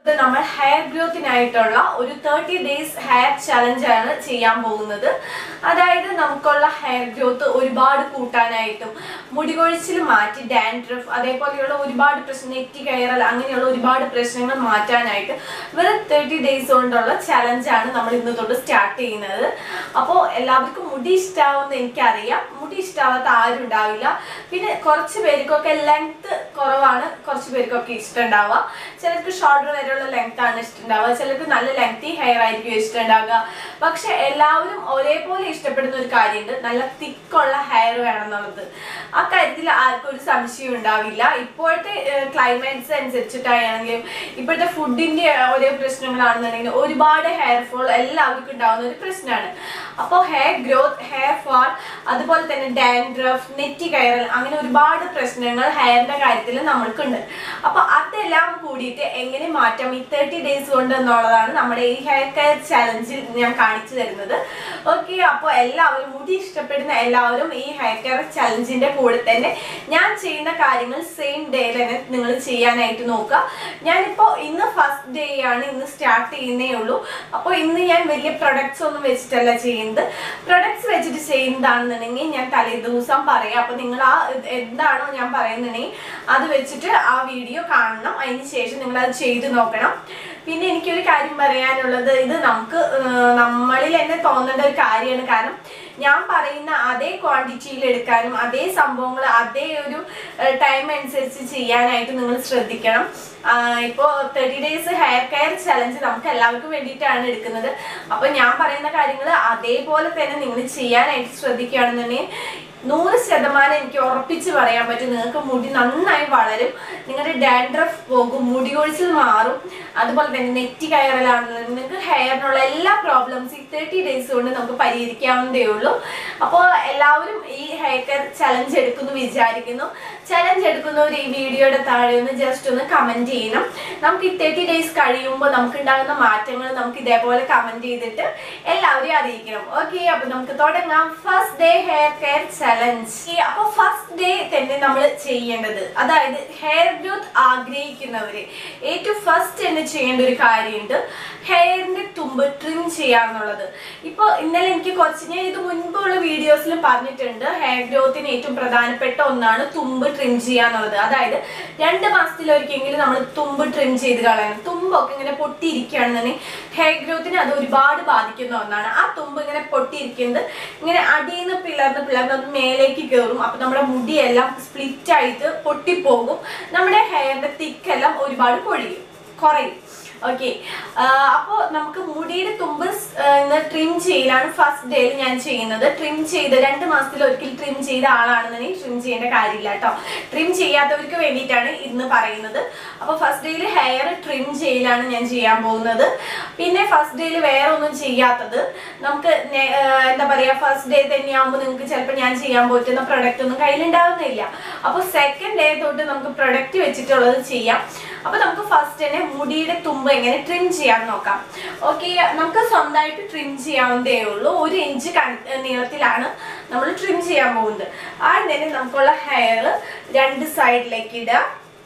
ഇത് നമ്മൾ ഹെയർ ഗ്രോത്തിനായിട്ടുള്ള ഒരു തേർട്ടി ഡേയ്സ് ഹെയർ ചലഞ്ച് ആണ് ചെയ്യാൻ പോകുന്നത് അതായത് നമുക്കുള്ള ഹെയർ ഗ്രോത്ത് ഒരുപാട് കൂട്ടാനായിട്ടും മുടി കൊഴിച്ചിൽ മാറ്റി ഡാൻഡ്രഫ് അതേപോലെയുള്ള ഒരുപാട് പ്രശ്നം നെറ്റി കയറൽ അങ്ങനെയുള്ള ഒരുപാട് പ്രശ്നങ്ങൾ മാറ്റാനായിട്ട് വെറും തേർട്ടി ഡേയ്സ് കൊണ്ടുള്ള ചലഞ്ചാണ് നമ്മൾ ഇന്ന് തൊട്ട് സ്റ്റാർട്ട് ചെയ്യുന്നത് അപ്പോൾ എല്ലാവർക്കും മുടി ഇഷ്ടാവുമെന്ന് എനിക്കറിയാം മുടി ഇഷ്ടാവാത്ത ആരും ഉണ്ടാവില്ല പിന്നെ കുറച്ച് പേർക്കൊക്കെ ലെങ്ത് കുറവാണ് കുറച്ച് പേർക്കൊക്കെ ഇഷ്ടമുണ്ടാവുക ചിലർക്ക് ഷോൾഡർ വരെയുള്ള ലെങ്ത് ആണ് ഇഷ്ടമുണ്ടാവുക ചിലർക്ക് നല്ല ലെങ്തി ഹെയർ ആയിരിക്കും ഇഷ്ടമുണ്ടാവുക പക്ഷെ എല്ലാവരും ഒരേപോലെ ഇഷ്ടപ്പെടുന്ന ഒരു കാര്യമുണ്ട് നല്ല തിക്കുള്ള ഹെയർ വേണം എന്നുള്ളത് ആ കാര്യത്തിൽ ആർക്കും ഒരു സംശയം ഉണ്ടാവില്ല ഇപ്പോഴത്തെ ക്ലൈമറ്റ്സ് അനുസരിച്ചിട്ടാണെങ്കിലും ഇപ്പോഴത്തെ ഫുഡിന്റെ ഒരേ പ്രശ്നങ്ങളാണെന്നുണ്ടെങ്കിൽ ഒരുപാട് ഹെയർ ഫോൾ എല്ലാവർക്കും ഉണ്ടാവുന്ന ഒരു പ്രശ്നമാണ് അപ്പോൾ ഹെയർ ഗ്രോത്ത് ഹെയർ ഫാൾ അതുപോലെ തന്നെ ഡാൻഡ്രഫ് നെറ്റി കയറൽ അങ്ങനെ ഒരുപാട് പ്രശ്നങ്ങൾ ഹെയറിന്റെ കാര്യത്തിൽ നമ്മൾക്കുണ്ട് അപ്പൊ അതെല്ലാം കൂടിയിട്ട് എങ്ങനെ മാറ്റാം ഈ തേർട്ടി ഡേയ്സ് കൊണ്ട് എന്നുള്ളതാണ് നമ്മുടെ ഈ ഹെയർ കെയർ ചലഞ്ചിൽ ഞാൻ കാണിച്ചു തരുന്നത് ഓക്കെ അപ്പോൾ എല്ലാവരും മുടി ഇഷ്ടപ്പെടുന്ന എല്ലാവരും ഈ ഹെയർ കെയർ ചലഞ്ചിന്റെ കൂടെ തന്നെ ഞാൻ ചെയ്യുന്ന കാര്യങ്ങൾ സെയിം ഡേ തന്നെ നിങ്ങൾ ചെയ്യാനായിട്ട് നോക്കുക ഞാനിപ്പോൾ ഇന്ന് ഫസ്റ്റ് ഡേ ആണ് ഇന്ന് സ്റ്റാർട്ട് ചെയ്യുന്നേ ഉള്ളൂ അപ്പോൾ ഇന്ന് ഞാൻ വലിയ പ്രൊഡക്ട്സ് ഒന്നും വെച്ചിട്ടല്ല ചെയ്യുന്നത് പ്രൊഡക്ട്സ് വെച്ചിട്ട് ചെയ്യുന്നതാണെന്നുണ്ടെങ്കിൽ ഞാൻ തലേ ദിവസം പറയാം അപ്പോൾ നിങ്ങൾ ആ ഇത് എന്താണോ ഞാൻ പറയുന്നുണ്ടെങ്കിൽ അത് വെച്ചിട്ട് ആ വീഡിയോ കാണണം അതിന് ശേഷം നിങ്ങൾ അത് ചെയ്ത് നോക്കണം പിന്നെ എനിക്കൊരു കാര്യം പറയാനുള്ളത് ഇത് നമുക്ക് ഏർ, നമ്മളിൽ തന്നെ തോന്നേണ്ട ഒരു കാര്യമാണ് കാരണം ഞാൻ പറയുന്ന അതേ ക്വാണ്ടിറ്റിയിൽ എടുക്കാനും അതേ സംഭവങ്ങൾ അതേ ഒരു ടൈം അനുസരിച്ച് ചെയ്യാനായിട്ട് നിങ്ങൾ ശ്രദ്ധിക്കണം ഇപ്പോൾ thirty days hair care challenge നമുക്ക് എല്ലാവർക്കും വേണ്ടിയിട്ടാണ് എടുക്കുന്നത് അപ്പോൾ ഞാൻ പറയുന്ന കാര്യങ്ങൾ അതേപോലെ തന്നെ നിങ്ങൾ ചെയ്യാനായിട്ട് ശ്രദ്ധിക്കുകയാണെന്നുണ്ടെങ്കിൽ നൂറ് ശതമാനം എനിക്ക് ഉറപ്പിച്ച് പറയാൻ പറ്റും നിങ്ങൾക്ക് മുടി നന്നായി വളരും നിങ്ങളുടെ ഡാൻഡ്രഫ് പോകും മുടി കൊഴിച്ചിൽ മാറും അതുപോലെ തന്നെ നെറ്റി കയറലാണെങ്കിലും നിങ്ങൾക്ക് ഹെയറിനുള്ള എല്ലാ പ്രോബ്ലംസ് ഈ തേർട്ടി ഡേയ്സ് കൊണ്ട് നമുക്ക് പരിഹരിക്കാവുന്നതേ ഉള്ളൂ അപ്പോൾ എല്ലാവരും ഈ ഹെയർ കെയർ ചലഞ്ച് എടുക്കുന്നു വിചാരിക്കുന്നു ചലഞ്ച് എടുക്കുന്നവർ ഈ വീഡിയോയുടെ താഴെ ഒന്ന് ജസ്റ്റ് ഒന്ന് കമന്റ് ചെയ്യണം നമുക്ക് ഈ തേർട്ടി ഡേയ്സ് കഴിയുമ്പോൾ നമുക്ക് ഉണ്ടാകുന്ന മാറ്റങ്ങൾ നമുക്ക് ഇതേപോലെ കമന്റ് ചെയ്തിട്ട് എല്ലാവരെയും അറിയിക്കണം ഓക്കെ അപ്പൊ നമുക്ക് തുടങ്ങാം first day hair care challenge അപ്പൊ ഫസ്റ്റ് ഡേ തന്നെ നമ്മൾ ചെയ്യേണ്ടത് അതായത് ഹെയർ ഗ്രോത്ത് ആഗ്രഹിക്കുന്നവര് ഏറ്റവും ഫസ്റ്റ് തന്നെ ചെയ്യേണ്ട ഒരു കാര്യമുണ്ട് ഹെയറിന്റെ തുമ്പ് ട്രിം ചെയ്യാന്നുള്ളത് ഇപ്പൊ ഇന്നലെ എനിക്ക് കുറച്ച് ഞാൻ ഇത് മുൻപുള്ള വീഡിയോസിൽ പറഞ്ഞിട്ടുണ്ട് ഹെയർ ഗ്രോത്തിന് ഏറ്റവും പ്രധാനപ്പെട്ട ഒന്നാണ് തുമ്പ് ട്രിം ചെയ്യാന്നുള്ളത് അതായത് രണ്ട് മാസത്തിലൊരിക്കെങ്കിലും നമ്മൾ തുമ്പ് ട്രിം ചെയ്ത് കളയണം തുമ്പൊക്കെ ഇങ്ങനെ പൊട്ടിയിരിക്കുകയാണെന്നുണ്ടെങ്കിൽ ഹെയർ ഗ്രോത്തിനെ അത് ഒരുപാട് ബാധിക്കുന്ന ഒന്നാണ് ആ തുമ്പ് ഇങ്ങനെ പൊട്ടിയിരിക്കുന്നത് ഇങ്ങനെ അടിയിൽ നിന്ന് പിളർന്ന് പിളർന്ന് അത് മേലേക്ക് കയറും അപ്പൊ നമ്മുടെ മുടിയെല്ലാം സ്പ്ലിറ്റ് ആയിട്ട് പൊട്ടിപ്പോകും നമ്മുടെ ഹെയറിന്റെ തിക്കെല്ലാം ഒരുപാട് പൊഴിയും കുറയും ഓക്കെ അപ്പോൾ നമുക്ക് മുടിയുടെ തുമ്പ് ട്രിം ചെയ്യലാണ് ഫസ്റ്റ് ഡേയിൽ ഞാൻ ചെയ്യുന്നത് ട്രിം ചെയ്ത് രണ്ട് മാസത്തിൽ ഒരിക്കൽ ട്രിം ചെയ്ത ആളാണെന്നുണ്ടെങ്കിൽ ട്രിം ചെയ്യേണ്ട കാര്യമില്ല കേട്ടോ ട്രിം ചെയ്യാത്തവർക്ക് വേണ്ടിയിട്ടാണ് ഇന്ന് പറയുന്നത് അപ്പോൾ ഫസ്റ്റ് ഡേയിൽ ഹെയർ ട്രിം ചെയ്യലാണ് ഞാൻ ചെയ്യാൻ പോകുന്നത് പിന്നെ ഫസ്റ്റ് ഡേയിൽ വേറെ ഒന്നും ചെയ്യാത്തത് നമുക്ക് നേ- ആ, എന്താ പറയുക ഫസ്റ്റ് ഡേ തന്നെയാകുമ്പോൾ നിങ്ങൾക്ക് ചിലപ്പോൾ ഞാൻ ചെയ്യാൻ പറ്റുന്ന പ്രൊഡക്റ്റ് ഒന്നും കയ്യിലുണ്ടാവുന്നില്ല അപ്പോൾ സെക്കൻഡ് ഡേ തൊട്ട് നമുക്ക് പ്രൊഡക്റ്റ് വെച്ചിട്ടുള്ളത് ചെയ്യാം അപ്പൊ നമുക്ക് ഫസ്റ്റ് തന്നെ മുടിയുടെ തുമ്പ് എങ്ങനെ ട്രിം ചെയ്യാൻ നോക്കാം ഓക്കെ നമുക്ക് സ്വന്തമായിട്ട് ട്രിം ചെയ്യാവുന്നതേ ഉള്ളൂ ഒരു ഇഞ്ച് കൺ- നീളത്തിലാണ് നമ്മൾ ട്രിം ചെയ്യാൻ പോകുന്നത് ആദ്യം തന്നെ നമുക്കുള്ള ഹെയർ രണ്ട് സൈഡിലേക്ക് ഇടുക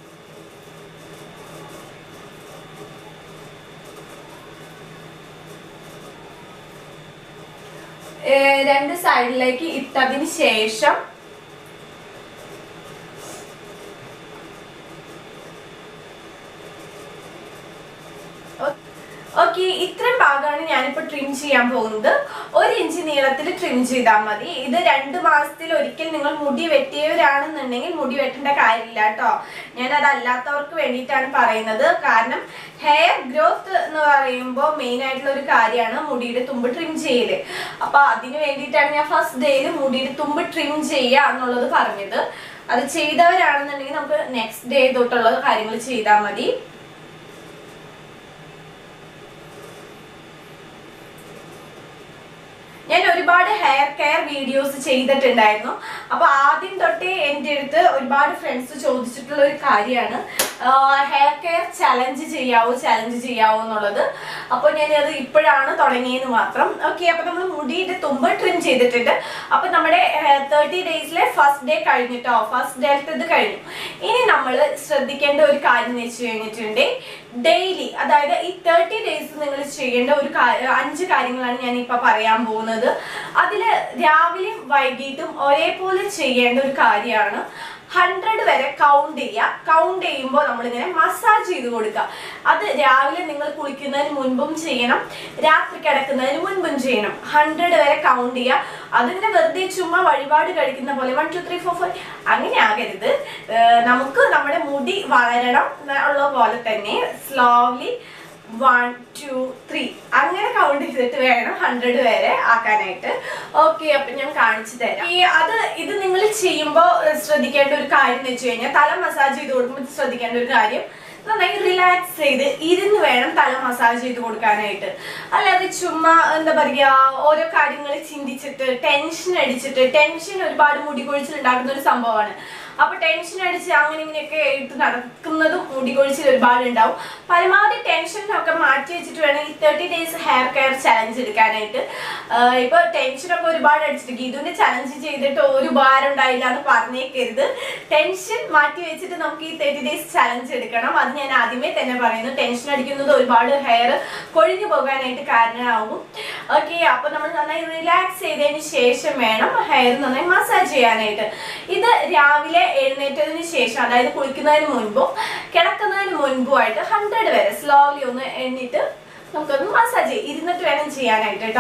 ഏർ രണ്ട് സൈഡിലേക്ക് ഇട്ടതിന് ശേഷം ഓക്കെ ഇത്രയും ഭാഗമാണ് ഞാനിപ്പോൾ ട്രിം ചെയ്യാൻ പോകുന്നത് ഒരു ഇഞ്ച് നീളത്തിൽ ട്രിം ചെയ്താൽ മതി ഇത് രണ്ട് മാസത്തിൽ ഒരിക്കൽ നിങ്ങൾ മുടി വെട്ടിയവരാണെന്നുണ്ടെങ്കിൽ മുടി വെട്ടേണ്ട കാര്യമില്ല കേട്ടോ ഞാൻ അതല്ലാത്തവർക്ക് വേണ്ടിയിട്ടാണ് പറയുന്നത് കാരണം ഹെയർ ഗ്രോത്ത് എന്ന് പറയുമ്പോൾ മെയിൻ ആയിട്ടുള്ള ഒരു കാര്യമാണ് മുടിയുടെ തുമ്പ് ട്രിം ചെയ്യല് അപ്പൊ അതിന് വേണ്ടിയിട്ടാണ് ഞാൻ ഫസ്റ്റ് ഡേയിൽ മുടിയുടെ തുമ്പ് ട്രിം ചെയ്യുക എന്നുള്ളത് പറഞ്ഞത് അത് ചെയ്തവരാണെന്നുണ്ടെങ്കിൽ നമുക്ക് നെക്സ്റ്റ് ഡേ തൊട്ടുള്ള കാര്യങ്ങൾ ചെയ്താൽ മതി ഞാൻ ഒരുപാട് ഹെയർ കെയർ വീഡിയോസ് ചെയ്തിട്ടുണ്ടായിരുന്നു അപ്പൊ ആദ്യം തൊട്ടേ എൻ്റെ അടുത്ത് ഒരുപാട് ഫ്രണ്ട്സ് ചോദിച്ചിട്ടുള്ള ഒരു കാര്യമാണ് ഹെയർ കെയർ ചലഞ്ച് ചെയ്യാവോ ചലഞ്ച് ചെയ്യാവോ എന്നുള്ളത് അപ്പോൾ ഞാൻ അത് ഇപ്പോഴാണ് തുടങ്ങിയെന്ന് മാത്രം ഓക്കെ അപ്പോൾ നമ്മൾ മുടിയുടെ തുമ്പ് ട്രിം ചെയ്തിട്ടുണ്ട് അപ്പോൾ നമ്മുടെ തേർട്ടി ഡേയ്സിലെ ഫസ്റ്റ് ഡേ കഴിഞ്ഞിട്ടോ ഫസ്റ്റ് ഡേറ്റത് കഴിഞ്ഞു ഇനി നമ്മൾ ശ്രദ്ധിക്കേണ്ട ഒരു കാര്യം എന്ന് വെച്ച് കഴിഞ്ഞിട്ടുണ്ട് ഡെയിലി അതായത് ഈ തേർട്ടി ഡേയ്സ് നിങ്ങൾ ചെയ്യേണ്ട ഒരു കാ- അഞ്ച് കാര്യങ്ങളാണ് ഞാൻ ഇപ്പൊ പറയാൻ പോകുന്നത് അതിൽ രാവിലെയും വൈകിട്ടും ഒരേപോലെ ചെയ്യേണ്ട ഒരു കാര്യമാണ് ഹൺഡ്രഡ് വരെ കൗണ്ട് ചെയ്യുക കൗണ്ട് ചെയ്യുമ്പോൾ നമ്മളിങ്ങനെ മസാജ് ചെയ്ത് കൊടുക്കുക അത് രാവിലെ നിങ്ങൾ കുളിക്കുന്നതിന് മുൻപും ചെയ്യണം രാത്രി കിടക്കുന്നതിന് മുൻപും ചെയ്യണം ഹൺഡ്രഡ് വരെ കൗണ്ട് ചെയ്യുക അതിങ്ങനെ വെറുതെ ചുമ്മാ വഴിപാട് കഴിക്കുന്ന പോലെ one two three four five അങ്ങനെ ആകരുത് ഏർ നമുക്ക് നമ്മുടെ മുടി വളരണം ഉള്ള പോലെ തന്നെ സ്ലോലി വൺ ടു ത്രീ അങ്ങനെ കൗണ്ട് ചെയ്തിട്ട് വേണം ഹൺഡ്രഡ് വരെ ആക്കാനായിട്ട് ഓക്കെ അപ്പൊ ഞാൻ കാണിച്ചു തരാം ഈ അത് ഇത് നിങ്ങൾ ചെയ്യുമ്പോൾ ശ്രദ്ധിക്കേണ്ട ഒരു കാര്യം എന്ന് വെച്ച് കഴിഞ്ഞാൽ തല മസാജ് ചെയ്ത് കൊടുക്കുമ്പോൾ ശ്രദ്ധിക്കേണ്ട ഒരു കാര്യം നന്നായി റിലാക്സ് ചെയ്ത് ഇരുന്ന് വേണം തല മസാജ് ചെയ്ത് കൊടുക്കാനായിട്ട് അല്ലാതെ ചുമ്മാ എന്താ പറയാ ഓരോ കാര്യങ്ങൾ ചിന്തിച്ചിട്ട് ടെൻഷൻ അടിച്ചിട്ട് ടെൻഷൻ ഒരുപാട് മുടി കൊഴിച്ചിൽ ഉണ്ടാക്കുന്ന ഒരു സംഭവമാണ് അപ്പൊ ടെൻഷൻ അടിച്ച് അങ്ങനെ ഇങ്ങനെയൊക്കെ എടുത്ത് നടക്കുന്നതും മുടി കൊഴിച്ചിൽ ഒരുപാട് ഉണ്ടാവും പരമാവധി ടെൻഷനൊക്കെ മാറ്റി വെച്ചിട്ട് വേണം ഈ thirty days hair care challenge എടുക്കാനായിട്ട് ആഹ് ഇപ്പൊ ടെൻഷനൊക്കെ ഒരുപാട് അടിച്ചിട്ട് ഗീതുവിന്റെ ചലഞ്ച് ചെയ്തിട്ട് ഒരു ഉപകാരം ഉണ്ടായില്ല എന്ന് പറഞ്ഞേക്കരുത് ടെൻഷൻ മാറ്റി വെച്ചിട്ട് നമുക്ക് ഈ തേർട്ടി ഡേയ്സ് ചലഞ്ച് എടുക്കണം അത് ഞാൻ ആദ്യമേ തന്നെ പറയുന്നു ടെൻഷൻ അടിക്കുന്നത് ഒരുപാട് ഹെയർ കൊഴിഞ്ഞു പോകാനായിട്ട് കാരണമാകും ഓക്കെ അപ്പൊ നമ്മൾ നന്നായി റിലാക്സ് ചെയ്തതിന് ശേഷം വേണം ഹെയർ നന്നായി മസാജ് ചെയ്യാനായിട്ട് ഇത് രാവിലെ എഴുന്നേറ്റതിന് ശേഷം അതായത് കുളിക്കുന്നതിന് മുൻപും കിടക്കുന്നതിന് മുൻപുമായിട്ട് ഹൺഡ്രഡ് വരെ സ്ലോലി ഒന്ന് എണ്ണിട്ട് നമുക്കൊന്ന് മസാജ് ചെയ്യും ഇരുന്നിട്ട് വേണം ചെയ്യാനായിട്ട് കേട്ടോ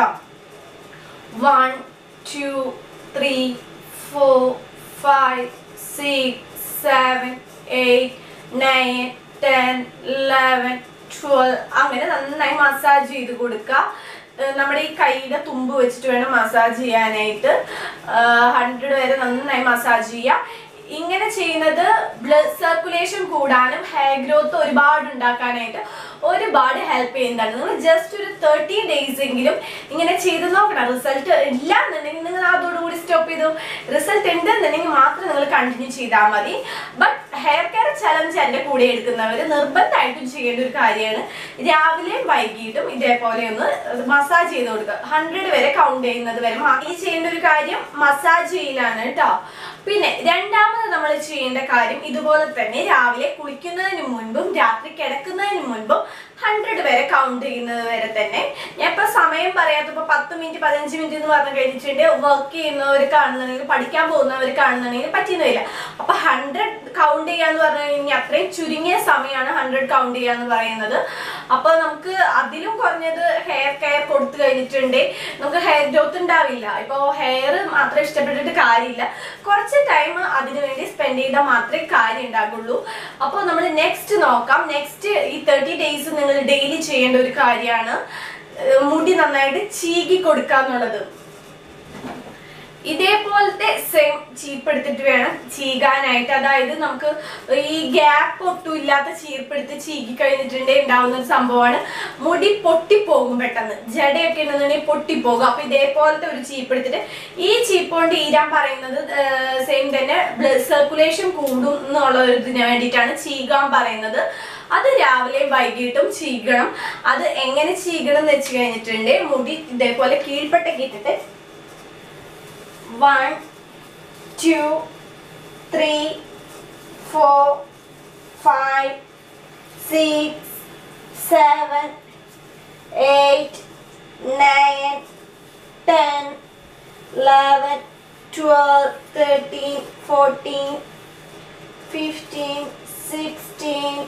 one two three four five six seven eight nine ten eleven twelve അങ്ങനെ നന്നായി മസാജ് ചെയ്ത് കൊടുക്കുക ഏർ നമ്മുടെ ഈ കൈയുടെ തുമ്പ് വെച്ചിട്ട് വേണം മസാജ് ചെയ്യാനായിട്ട് ഹൺഡ്രഡ് വരെ നന്നായി മസാജ് ചെയ്യുക ഇങ്ങനെ ചെയ്യുന്നത് ബ്ലഡ് സർക്കുലേഷൻ കൂടാനും ഹെയർ ഗ്രോത്ത് ഒരുപാട് ഉണ്ടാക്കാനായിട്ട് ഒരുപാട് ഹെൽപ്പ് ചെയ്യുന്നതാണ് നിങ്ങൾ ജസ്റ്റ് ഒരു തേർട്ടി ഡേയ്സ് എങ്കിലും ഇങ്ങനെ ചെയ്ത് നോക്കണം റിസൾട്ട് ഇല്ല എന്നുണ്ടെങ്കിൽ നിങ്ങൾ അതോടുകൂടി സ്റ്റോപ്പ് ചെയ്തു റിസൾട്ട് ഉണ്ട് എന്നുണ്ടെങ്കിൽ മാത്രം നിങ്ങൾ കണ്ടിന്യൂ ചെയ്താൽ മതി ബട്ട് ഹെയർ കെയർ ചലഞ്ച് എൻ്റെ കൂടെ എടുക്കുന്നവർ നിർബന്ധമായിട്ടും ചെയ്യേണ്ട ഒരു കാര്യമാണ് രാവിലെയും വൈകിട്ടും ഇതേപോലെ ഒന്ന് മസാജ് ചെയ്ത് കൊടുക്കുക ഹൺഡ്രഡ് വരെ കൗണ്ട് ചെയ്യുന്നത് വരെ മാ- ഈ ചെയ്യേണ്ട ഒരു കാര്യം മസാജ് ചെയ്യലാണ് കേട്ടോ പിന്നെ രണ്ടാമത് നമ്മൾ ചെയ്യേണ്ട കാര്യം ഇതുപോലെ തന്നെ രാവിലെ കുളിക്കുന്നതിന് മുൻപും രാത്രി കിടക്കുന്നതിന് മുൻപും ഹൺഡ്രഡ് വരെ കൗണ്ട് ചെയ്യുന്നത് വരെ തന്നെ ഞാൻ ഇപ്പൊ സമയം പറയാത്തപ്പോ പത്ത് മിനിറ്റ് പതിനഞ്ച് മിനിറ്റ് എന്ന് പറഞ്ഞു കഴിഞ്ഞിട്ടുണ്ട് വർക്ക് ചെയ്യുന്നവർ കാണുന്നുണ്ടെങ്കിൽ പഠിക്കാൻ പോകുന്നവർ കാണുന്നുണ്ടെങ്കിൽ പറ്റുന്നില്ല അപ്പൊ ഹൺഡ്രഡ് കൗണ്ട് ചെയ്യാന്ന് പറഞ്ഞു കഴിഞ്ഞാൽ അത്രയും ചുരുങ്ങിയ സമയമാണ് ഹൺഡ്രഡ് കൗണ്ട് ചെയ്യാന്ന് പറയുന്നത് അപ്പൊ നമുക്ക് അതിലും കുറഞ്ഞത് ഹെയർ കെയർ കൊടുത്തു കഴിഞ്ഞിട്ടുണ്ട് നമുക്ക് ഹെയർ ഗ്രോത്ത് ഉണ്ടാവില്ല ഇപ്പൊ ഹെയർ മാത്രം ഇഷ്ടപ്പെട്ടിട്ട് കാര്യമില്ല കുറച്ച് ടൈം അതിനു വേണ്ടി സ്പെൻഡ് ചെയ്താൽ മാത്രമേ കാര്യം ഉണ്ടാകുള്ളൂ അപ്പോൾ നമ്മൾ നെക്സ്റ്റ് നോക്കാം നെക്സ്റ്റ് ഈ തേർട്ടി ഡേയ്സ് നിങ്ങൾ ഡെയിലി ചെയ്യേണ്ട ഒരു കാര്യമാണ് ഏർ മുടി നന്നായിട്ട് ചീകി കൊടുക്കുക എന്നുള്ളത് ഇതേപോലത്തെ സെയിം ചീപ്പ് എടുത്തിട്ട് വേണം ചീകാനായിട്ട് അതായത് നമുക്ക് ഈ ഗ്യാപ്പ് ഒട്ടും ഇല്ലാത്ത ചീർപ്പെടുത്ത് ചീകി കഴിഞ്ഞിട്ടുണ്ടെങ്കിൽ ഉണ്ടാവുന്ന ഒരു സംഭവമാണ് മുടി പൊട്ടിപ്പോകും പെട്ടെന്ന് ജടയൊക്കെ ഉണ്ടെന്നുണ്ടെങ്കിൽ പൊട്ടിപ്പോകും അപ്പൊ ഇതേപോലത്തെ ഒരു ചീപ്പ് എടുത്തിട്ട് ഈ ചീപ്പ് കൊണ്ട് ഈരാൻ പറയുന്നത് സെയിം തന്നെ ബ്ലഡ് സർക്കുലേഷൻ കൂടും എന്നുള്ള ഒരു ഇതിന് വേണ്ടിയിട്ടാണ് ചീകാൻ പറയുന്നത് അത് രാവിലെയും വൈകിട്ടും ചീകണം അത് എങ്ങനെ ചീകണം എന്ന് വെച്ച് കഴിഞ്ഞിട്ടുണ്ട് മുടി ഇതേപോലെ കീഴ്പ്പെട്ടൊക്കെ ഇട്ടിട്ട് one, two, three, four, five, six, seven, eight, nine, ten, eleven, twelve, thirteen, fourteen, fifteen, sixteen.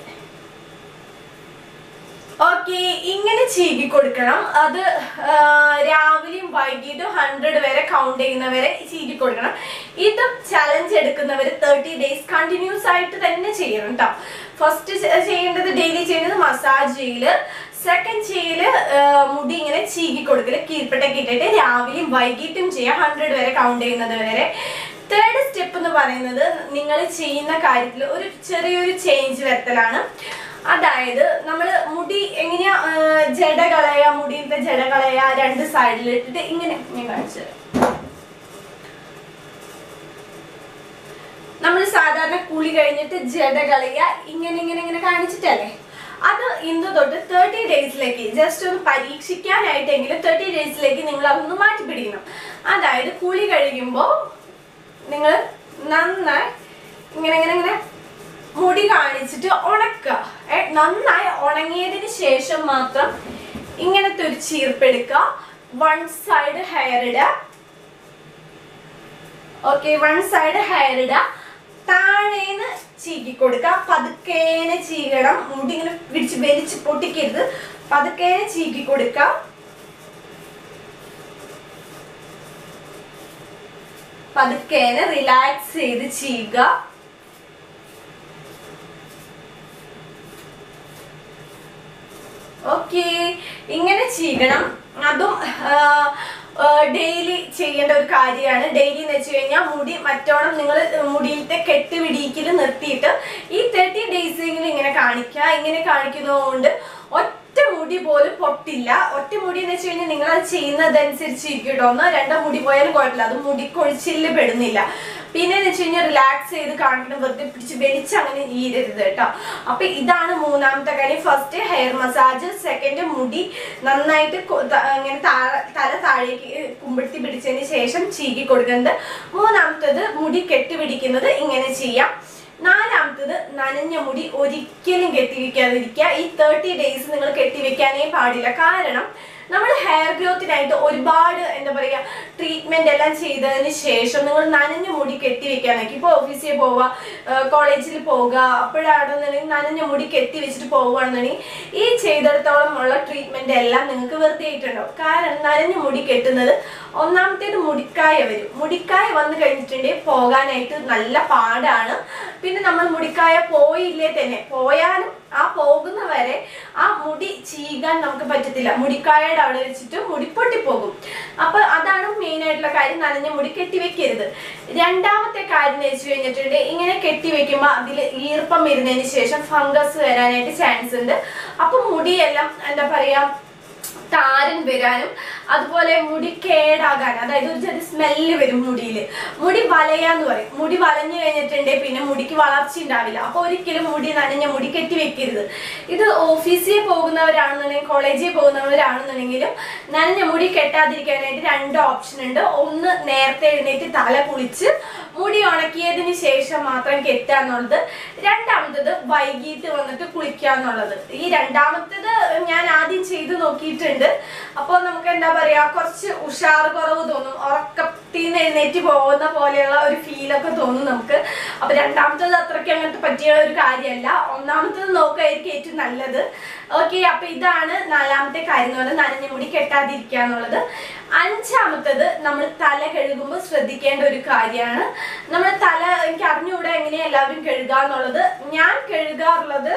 Okay ഇങ്ങനെ ചീകി കൊടുക്കണം അത് ആ, രാവിലെയും വൈകിട്ടും ഹൺഡ്രഡ് വരെ കൗണ്ട് ചെയ്യുന്നവരെ ചീകി കൊടുക്കണം ഇതും ചലഞ്ച് എടുക്കുന്നവർ തേർട്ടി ഡേയ്സ് കണ്ടിന്യൂസ് ആയിട്ട് തന്നെ ചെയ്യണം കേട്ടോ ഫസ്റ്റ് ചെയ്യേണ്ടത് ഡെയിലി ചെയ്യേണ്ടത് മസാജ് ചെയ്യല് സെക്കൻഡ് ചെയ്യല് ആ, മുടി ഇങ്ങനെ ചീകി കൊടുക്കല് കീഴ്പ്പെട്ടൊക്കെ ഇട്ടിട്ട് രാവിലെയും വൈകിട്ടും ചെയ്യാം ഹൺഡ്രഡ് വരെ കൗണ്ട് ചെയ്യുന്നത് വരെ തേർഡ് സ്റ്റെപ്പ് എന്ന് പറയുന്നത് നിങ്ങൾ ചെയ്യുന്ന കാര്യത്തിൽ ഒരു ചെറിയൊരു ചേഞ്ച് വരുത്തലാണ് അതായത് നമ്മൾ മുടി എങ്ങനെയാ ആ, ജട കളയ മുടിയിലത്തെ ജട കളയ രണ്ട് സൈഡിൽ ഇട്ടിട്ട് ഇങ്ങനെ ഞാൻ കാണിച്ചു തരാം. നമ്മൾ സാധാരണ കുളി കഴിഞ്ഞിട്ട് ജട കളയുക ഇങ്ങനെ ഇങ്ങനെ ഇങ്ങനെ കാണിച്ചിട്ടല്ലേ അത് ഇന്ന് തൊട്ട് തേർട്ടി ഡേയ്സിലേക്ക് ജസ്റ്റ് ഒന്ന് പരീക്ഷിക്കാനായിട്ടെങ്കിലും തേർട്ടി ഡേയ്സിലേക്ക് നിങ്ങൾ അതൊന്ന് മാറ്റി പിടിക്കണം അതായത് കുളി കഴിയുമ്പോൾ നിങ്ങൾ നന്നായി ഇങ്ങനെ ഇങ്ങനെ ഇങ്ങനെ മുടി കാണിച്ചിട്ട് ഉണക്കുക ഏ, നന്നായി ഉണങ്ങിയതിന് ശേഷം മാത്രം ഇങ്ങനത്തെ ഒരു ചീർപ്പെടുക്കുക വൺ സൈഡ് ഹെയർ ഇടുക ഓക്കെ വൺ സൈഡ് ഹെയർ ഇടുക താഴേന്ന് ചീകി കൊടുക്കുക പതുക്കേനെ ചീകണം മുടി ഇങ്ങനെ പിടിച്ച് വലിച്ച് പൊട്ടിക്കരുത് പതുക്കേനെ ചീകി കൊടുക്കുക പതുക്കേനെ റിലാക്സ് ചെയ്ത് ചെയ്യുക ഓക്കെ ഇങ്ങനെ ചെയ്യണം അതും ഡെയിലി ചെയ്യേണ്ട ഒരു കാര്യമാണ് ഡെയിലി എന്ന് വെച്ച് കഴിഞ്ഞാൽ മുടി മറ്റോണം നിങ്ങൾ മുടിയിലത്തെ കെട്ട് പിടിക്കൽ നിർത്തിയിട്ട് ഈ തേർട്ടി ഡേയ്സെങ്കിലും ഇങ്ങനെ കാണിക്കുക ഇങ്ങനെ കാണിക്കുന്നതുകൊണ്ട് ഒറ്റ മുടി പോലും പൊട്ടില്ല ഒറ്റ മുടി എന്ന് വെച്ച് കഴിഞ്ഞാൽ നിങ്ങൾ അത് ചെയ്യുന്നതനുസരിച്ച് ഇരിക്കും കേട്ടോ ഒന്നോ രണ്ടോ മുടി പോയാലും കുഴപ്പമില്ല അത് മുടി കൊഴിച്ചില് പെടുന്നില്ല പിന്നെ എന്ന് വെച്ച് കഴിഞ്ഞാൽ റിലാക്സ് ചെയ്ത് കാണിക്കണം വെറുതെ പിടിച്ച് വലിച്ച് അങ്ങനെ ഈരരുത് കേട്ടോ അപ്പൊ ഇതാണ് മൂന്നാമത്തെ കാര്യം ഫസ്റ്റ് ഹെയർ മസാജ് സെക്കൻഡ് മുടി നന്നായിട്ട് കൊ- ത- ഇങ്ങനെ താഴെ തല താഴേക്ക് കുമ്പിടുത്തി പിടിച്ചതിന് ശേഷം ചീകി കൊടുക്കുന്നത് മൂന്നാമത്തത് മുടി കെട്ടിപിടിക്കുന്നത് ഇങ്ങനെ ചെയ്യാം നാലാമത്തത് നനഞ്ഞ മുടി ഒരിക്കലും കെട്ടിവെക്കാതിരിക്കുക ഈ തേർട്ടി ഡേയ്സ് നിങ്ങൾ കെട്ടിവെക്കാനേ പാടില്ല കാരണം നമ്മൾ ഹെയർ ഗ്രോത്തിനായിട്ട് ഒരുപാട് എന്താ പറയുക ട്രീറ്റ്മെന്റ് എല്ലാം ചെയ്തതിന് ശേഷം നിങ്ങൾ നനഞ്ഞ മുടി കെട്ടിവെക്കാനൊക്കെ ഇപ്പോൾ ഓഫീസിൽ പോവുക കോളേജിൽ പോവുക അപ്പോഴാണെന്നുണ്ടെങ്കിൽ നനഞ്ഞ മുടി കെട്ടി വെച്ചിട്ട് പോവുകയാണെന്നുണ്ടെങ്കിൽ ഈ ചെയ്തിടത്തോളം ഉള്ള ട്രീറ്റ്മെന്റ് എല്ലാം നിങ്ങൾക്ക് വെറുതെ ആയിട്ടുണ്ടാവും കാരണം നനഞ്ഞ മുടി കെട്ടുന്നത് ഒന്നാമത്തേത് മുടിക്കായ വരും മുടിക്കായ വന്നു കഴിഞ്ഞിട്ടുണ്ടെങ്കിൽ പോകാനായിട്ട് നല്ല പാടാണ് പിന്നെ നമ്മൾ മുടിക്കായ പോയില്ലേ തന്നെ പോയാലും ആ പോകുന്ന വരെ ആ മുടി ചീകാൻ നമുക്ക് പറ്റത്തില്ല മുടിക്കായയുടെ അവിടെ വെച്ചിട്ട് മുടി പൊട്ടിപ്പോകും അപ്പൊ അതാണ് മെയിൻ ആയിട്ടുള്ള കാര്യം നനഞ്ഞ മുടി കെട്ടിവെക്കരുത് രണ്ടാമത്തെ കാര്യം എന്ന് വെച്ച് കഴിഞ്ഞിട്ടുണ്ട് ഇങ്ങനെ കെട്ടിവെക്കുമ്പോൾ അതിൽ ഈർപ്പം വരുന്നതിന് ശേഷം ഫംഗസ് വരാനായിട്ട് ചാൻസ് ഉണ്ട് അപ്പൊ മുടിയെല്ലാം എന്താ പറയാ താരൻ വരാനും അതുപോലെ മുടി കേടാകാൻ അതായത് ഒരു ചെറിയ സ്മെല്ല് വരും മുടിയിൽ മുടി വലയാന്ന് പറയും മുടി വലഞ്ഞു കഴിഞ്ഞിട്ടുണ്ടെങ്കിൽ പിന്നെ മുടിക്ക് വളർച്ച ഉണ്ടാവില്ല അപ്പൊ ഒരിക്കലും മുടി നനഞ്ഞ മുടി കെട്ടി വെക്കരുത് ഇത് ഓഫീസിൽ പോകുന്നവരാണെന്നുണ്ടെങ്കിൽ കോളേജിൽ പോകുന്നവരാണെന്നുണ്ടെങ്കിലും നനഞ്ഞ മുടി കെട്ടാതിരിക്കാനായിട്ട് രണ്ട് ഓപ്ഷൻ ഉണ്ട് ഒന്ന് നേരത്തെ എഴുന്നേറ്റ് തല കുളിച്ച് മുടി ഉണക്കിയതിന് ശേഷം മാത്രം കെട്ടുക എന്നുള്ളത് രണ്ടാമത്തത് വൈകിട്ട് വന്നിട്ട് കുളിക്കുക എന്നുള്ളത് ഈ രണ്ടാമത്തത് ഞാൻ ആദ്യം ചെയ്ത് നോക്കിയിട്ടുണ്ട് അപ്പോൾ നമുക്ക് എന്താ പറയാ കുറച്ച് ഉഷാർ കുറവ് തോന്നും ഉറക്കത്തിൽ നിന്ന് എഴുന്നേറ്റ് പോകുന്ന പോലെയുള്ള ഒരു ഫീലൊക്കെ തോന്നും നമുക്ക് അപ്പൊ രണ്ടാമത്തത് അത്രയ്ക്ക് അങ്ങനത്തെ പറ്റിയ ഒരു കാര്യമല്ല ഒന്നാമത്തത് നോക്കുകയായിരിക്കും ഏറ്റവും നല്ലത് ഓക്കെ അപ്പൊ ഇതാണ് നാലാമത്തെ കാര്യം എന്ന് പറയുന്നത് നനഞ്ഞ മുടി കെട്ടാതിരിക്കുക എന്നുള്ളത് അഞ്ചാമത്തത് നമ്മൾ തല കഴുകുമ്പോൾ ശ്രദ്ധിക്കേണ്ട ഒരു കാര്യമാണ് നമ്മൾ തല എനിക്ക് അറിഞ്ഞുകൂടെ എങ്ങനെയാ എല്ലാവരും കഴുകുക എന്നുള്ളത് ഞാൻ കഴുകാറുള്ളത്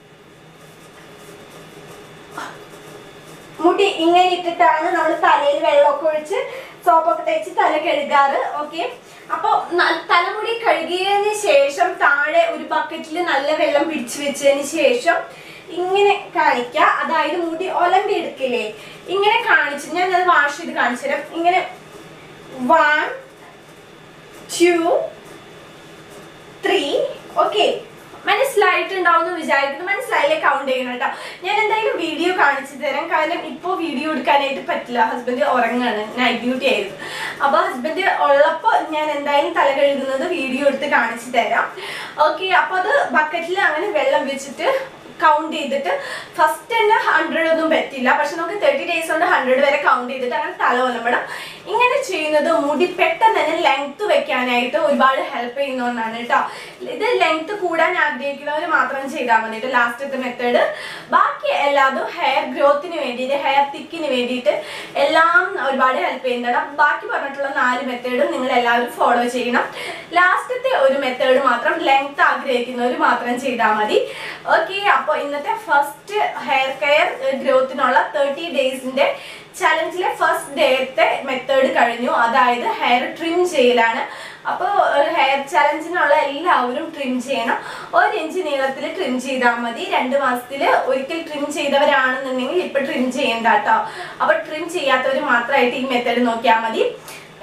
മുടി ഇങ്ങനെ ഇട്ടിട്ടാണ് നമ്മൾ തലയിൽ വെള്ളമൊക്കെ ഒഴിച്ച് സോപ്പൊക്കെ തേച്ച് തല കഴുകാറ് ഓക്കെ അപ്പൊ ന- തലമുടി കഴുകിയതിന് ശേഷം താഴെ ഒരു ബക്കറ്റിൽ നല്ല വെള്ളം പിടിച്ചു വെച്ചതിന് ശേഷം ഇങ്ങനെ കാണിക്കുക അതായത് മുടി ഒലമ്പി എടുക്കില്ലേ ഇങ്ങനെ കാണിച്ചു ഞാൻ അത് വാഷ് ചെയ്ത് കാണിച്ചു തരാം ഇങ്ങനെ വൺ ടു ത്രീ ഓക്കെ മനസ്സിലായിട്ടുണ്ടാവും എന്ന് വിചാരിക്കുന്നു മനസ്സിലായില്ലേ കൗണ്ട് ചെയ്യണം കേട്ടോ ഞാൻ എന്തായാലും വീഡിയോ കാണിച്ചു തരാം കാരണം ഇപ്പോൾ വീഡിയോ എടുക്കാനായിട്ട് പറ്റില്ല ഹസ്ബൻഡ് ഉറങ്ങാണ് നൈറ്റ് ഡ്യൂട്ടി ആയിരുന്നു അപ്പോൾ ഹസ്ബൻഡ് ഉള്ളപ്പോൾ ഞാൻ എന്തായാലും തല കഴുകുന്നത് വീഡിയോ എടുത്ത് കാണിച്ചു തരാം ഓക്കെ അപ്പോൾ അത് ബക്കറ്റിൽ അങ്ങനെ വെള്ളം വെച്ചിട്ട് കൗണ്ട് ചെയ്തിട്ട് ഫസ്റ്റ് തന്നെ ഹൺഡ്രഡ് ഒന്നും പറ്റില്ല പക്ഷെ നമുക്ക് തേർട്ടി ഡേയ്സ് കൊണ്ട് ഹൺഡ്രഡ് വരെ കൗണ്ട് ചെയ്തിട്ട് അങ്ങനെ തല ഒലമ്പണം ഇങ്ങനെ ചെയ്യുന്നത് മുടി പെട്ടെന്ന് തന്നെ ലെങ്ത് വെക്കാനായിട്ട് ഒരുപാട് ഹെൽപ്പ് ചെയ്യുന്നതുകൊണ്ടാണ് കേട്ടോ ഇത് ലെങ്ത് കൂടാൻ ആഗ്രഹിക്കുന്നവർ മാത്രം ചെയ്താൽ മതി കേട്ടോ ലാസ്റ്റത്തെ മെത്തേഡ് ബാക്കി എല്ലാതും ഹെയർ ഗ്രോത്തിന് വേണ്ടിയിട്ട് ഹെയർ തിക്കിന് വേണ്ടിയിട്ട് എല്ലാം ഒരുപാട് ഹെൽപ്പ് ചെയ്യുന്നതാണ് ബാക്കി പറഞ്ഞിട്ടുള്ള നാല് മെത്തേഡും നിങ്ങൾ എല്ലാവരും ഫോളോ ചെയ്യണം ലാസ്റ്റത്തെ ഒരു മെത്തേഡ് മാത്രം ലെങ്ത് ആഗ്രഹിക്കുന്നവർ മാത്രം ചെയ്താൽ മതി ഓക്കെ അപ്പോൾ ഇന്നത്തെ ഫസ്റ്റ് ഹെയർ കെയർ ഗ്രോത്തിനുള്ള തേർട്ടി ഡേയ്സിന്റെ ചലഞ്ചിലെ ഫസ്റ്റ് ഡേത്തെ മെത്തേഡ് കഴിഞ്ഞു അതായത് ഹെയർ ട്രിം ചെയ്യലാണ് അപ്പോൾ ഹെയർ ചലഞ്ചിനുള്ള എല്ലാവരും ട്രിം ചെയ്യണം ഒരു ഇഞ്ച് നീളത്തിൽ ട്രിം ചെയ്താൽ മതി രണ്ട് മാസത്തിൽ ഒരിക്കൽ ട്രിം ചെയ്തവരാണെന്നുണ്ടെങ്കിൽ ഇപ്പൊ ട്രിം ചെയ്യണ്ട കേട്ടോ അപ്പൊ ട്രിം ചെയ്യാത്തവർ മാത്രമായിട്ട് ഈ മെത്തേഡ് നോക്കിയാൽ മതി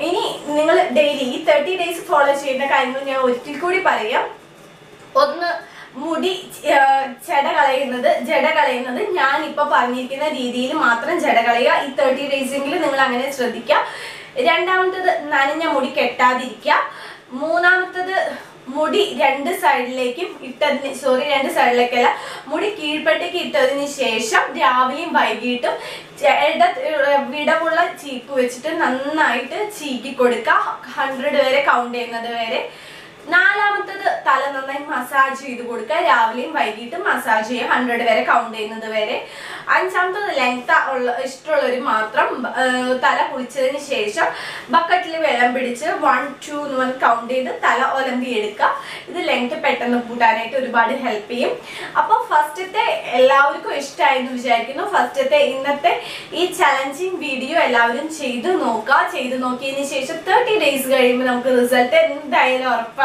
ഇനി നിങ്ങൾ ഡെയിലി ഈ തേർട്ടി ഡേയ്സ് ഫോളോ ചെയ്യുന്ന കാര്യങ്ങൾ ഞാൻ ഒരിക്കൽ കൂടി പറയാം ഒന്ന് മുടി ആ, ജട കളയുന്നത് ജട കളയുന്നത് ഞാൻ ഇപ്പൊ പറഞ്ഞിരിക്കുന്ന രീതിയിൽ മാത്രം ജട കളയുക ഈ തേർട്ടി ഡേയ്സെങ്കിലും നിങ്ങൾ അങ്ങനെ ശ്രദ്ധിക്കുക രണ്ടാമത്തത് നനഞ്ഞ മുടി കെട്ടാതിരിക്കുക മൂന്നാമത്തത് മുടി രണ്ട് സൈഡിലേക്കും ഇട്ടതിന് സോറി രണ്ട് സൈഡിലേക്കല്ല മുടി കീഴ്പെട്ടേക്ക് ഇട്ടതിന് ശേഷം രാവിലെയും വൈകിട്ടും ചെ- ഇട വിടവുള്ള ചീപ്പ് വെച്ചിട്ട് നന്നായിട്ട് ചീക്കി കൊടുക്കുക ഹൺഡ്രഡ് വരെ കൗണ്ട് ചെയ്യുന്നത് വരെ നാലാമത്തത് തല നന്നായി മസാജ് ചെയ്ത് കൊടുക്കുക രാവിലെയും വൈകിട്ടും മസാജ് ചെയ്യുക ഹൺഡ്രഡ് വരെ കൗണ്ട് ചെയ്യുന്നത് വരെ അഞ്ചാമത്തത് ലെങ്ത് ഉള്ള ഇഷ്ടമുള്ളവർ മാത്രം ആ, തല കുളിച്ചതിന് ശേഷം ബക്കറ്റിൽ വെള്ളം പിടിച്ച് വൺ ടു എന്ന് പറഞ്ഞ് കൗണ്ട് ചെയ്ത് തല ഒലമ്പി എടുക്കുക ഇത് ലെങ്ത് പെട്ടെന്ന് കൂട്ടാനായിട്ട് ഒരുപാട് ഹെൽപ്പ് ചെയ്യും അപ്പോൾ ഫസ്റ്റത്തെ എല്ലാവർക്കും ഇഷ്ടമായെന്ന് വിചാരിക്കുന്നു ഫസ്റ്റത്തെ ഇന്നത്തെ ഈ ചലഞ്ചിങ് വീഡിയോ എല്ലാവരും ചെയ്തു നോക്കുക ചെയ്തു നോക്കിയതിന് ശേഷം തേർട്ടി ഡേയ്സ് കഴിയുമ്പോൾ നമുക്ക് റിസൾട്ട് എന്തായാലും ഉറപ്പാണ്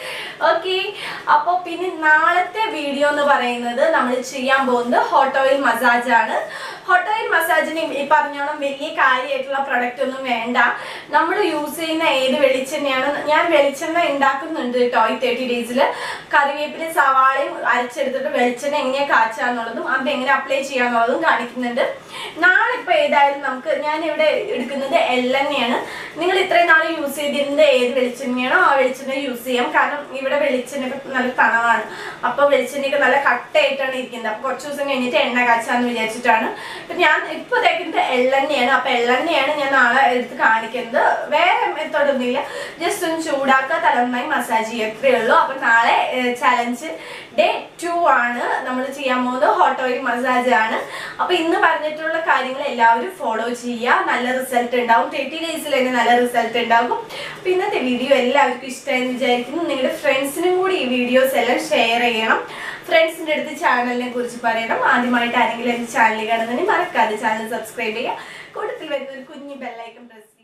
ഓക്കെ അപ്പോൾ പിന്നെ നാളത്തെ വീഡിയോ എന്ന് പറയുന്നത് നമ്മൾ ചെയ്യാൻ പോകുന്നത് ഹോട്ട് ഓയിൽ മസാജ് ആണ് ഹോട്ട് ഓയിൽ മസാജിന് ഈ പറഞ്ഞോണം വലിയ കാര്യമായിട്ടുള്ള പ്രൊഡക്റ്റ് ഒന്നും വേണ്ട നമ്മൾ യൂസ് ചെയ്യുന്ന ഏത് വെളിച്ചെണ്ണയാണ് ഞാൻ വെളിച്ചെണ്ണ ഉണ്ടാക്കുന്നുണ്ട് കേട്ടോ ഈ തേർട്ടി ഡേയ്സിൽ കറിവേപ്പില സവാളയും അരച്ചെടുത്തിട്ട് വെളിച്ചെണ്ണ എങ്ങനെ കാച്ചാന്നുള്ളതും അത് എങ്ങനെ അപ്ലൈ ചെയ്യാന്നുള്ളതും കാണിക്കുന്നുണ്ട് നാളെ ഇപ്പൊ ഏതായാലും നമുക്ക് ഞാൻ ഇവിടെ എടുക്കുന്നത് എള്ളെണ്ണയാണ് നിങ്ങൾ ഇത്രയും നാൾ യൂസ് ചെയ്തിരുന്നത് ഏത് വെളിച്ചെണ്ണയാണോ ആ വെളിച്ചെണ്ണ യൂസ് ചെയ്യാം കാരണം ഇവിടെ വെളിച്ചെണ്ണയൊക്കെ നല്ല തണവാണ് അപ്പൊ വെളിച്ചെണ്ണയൊക്കെ നല്ല കട്ടയായിട്ടാണ് ഇരിക്കുന്നത് അപ്പൊ കുറച്ച് ദിവസം കഴിഞ്ഞിട്ട് എണ്ണ കാച്ചാന്ന് വിചാരിച്ചിട്ടാണ് ഇപ്പൊ ഞാൻ ഇപ്പൊ തേക്കുന്നത് എള്ളെണ്ണയാണ് അപ്പൊ എള്ളെണ്ണയാണ് ഞാൻ നാളെ എടുത്ത് കാണിക്കുന്നത് വേറെ മെത്തേഡ് ഒന്നുമില്ല ജസ്റ്റ് ഒന്ന് ചൂടാക്കുക തലന്നായി മസാജ് ചെയ്യുക അത്രേ ഉള്ളൂ അപ്പൊ നാളെ ചലഞ്ച് ഡേ ടു ആണ് നമ്മൾ ചെയ്യാൻ പോകുന്നത് ഹോട്ട് ഓയിൽ മസാജ് ആണ് അപ്പൊ ഇന്ന് പറഞ്ഞിട്ടുള്ള കാര്യങ്ങൾ എല്ലാവരും ഫോളോ ചെയ്യുക നല്ല റിസൾട്ട് ഉണ്ടാവും തേർട്ടി ഡേയ്സിൽ തന്നെ നല്ല റിസൾട്ട് ഉണ്ടാകും അപ്പൊ ഇന്നത്തെ വീഡിയോ എല്ലാവർക്കും ഇഷ്ടമായെന്ന് വിചാരിക്കുന്നു നിങ്ങളുടെ ഫ്രണ്ട്സിനും കൂടി ഈ വീഡിയോസ് എല്ലാം ഷെയർ ചെയ്യണം ഫ്രണ്ട്സിന്റെ അടുത്ത് ചാനലിനെ കുറിച്ച് പറയണം ആദ്യമായിട്ട് ആരെങ്കിലും എന്റെ ചാനൽ കാണുന്നതിന് മറക്കാതെ ചാനൽ സബ്സ്ക്രൈബ് ചെയ്യുക കൂട്ടത്തിൽ വരുന്ന ഒരു കുഞ്ഞു ബെല്ലൈക്കൺ പ്രസ്